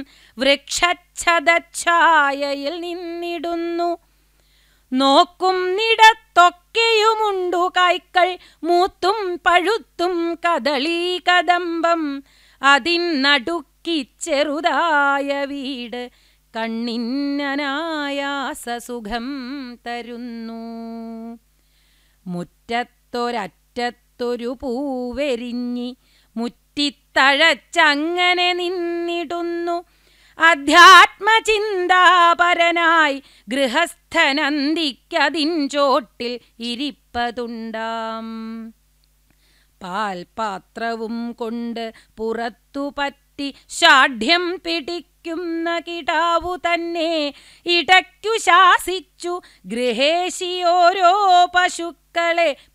വൃക്ഷച്ഛതച്ഛായയിൽ നിന്നിടുന്നു നോക്കുന്നിടത്തൊക്കെയുമുണ്ടു കായ്ക്കൾ മൂത്തും പഴുത്തും കദളീ കദംബം അതിനടുക്കി ചെറുതായ വീട് കണ്ണിന്നനായാസ സുഖം തരുന്നു മുറ്റത്തൊരറ്റത്തൊരു പൂവെരിഞ്ഞി മുറ്റിത്തഴച്ചങ്ങനെ നിന്നിടുന്നു അധ്യാത്മചിന്താപരനായി ഗൃഹസ്ഥനന്തിക്കതിൻ ചോട്ടിൽ ഇരിപ്പതുണ്ടാം പാൽപാത്രവും കൊണ്ട് പുറത്തു പറ്റി ഷാഠ്യം പിടിക്കുന്ന കിടാവു തന്നെ ഇടയ്ക്കു ശാസിച്ചു ഗൃഹേശി ഓരോ പശുക്കളെ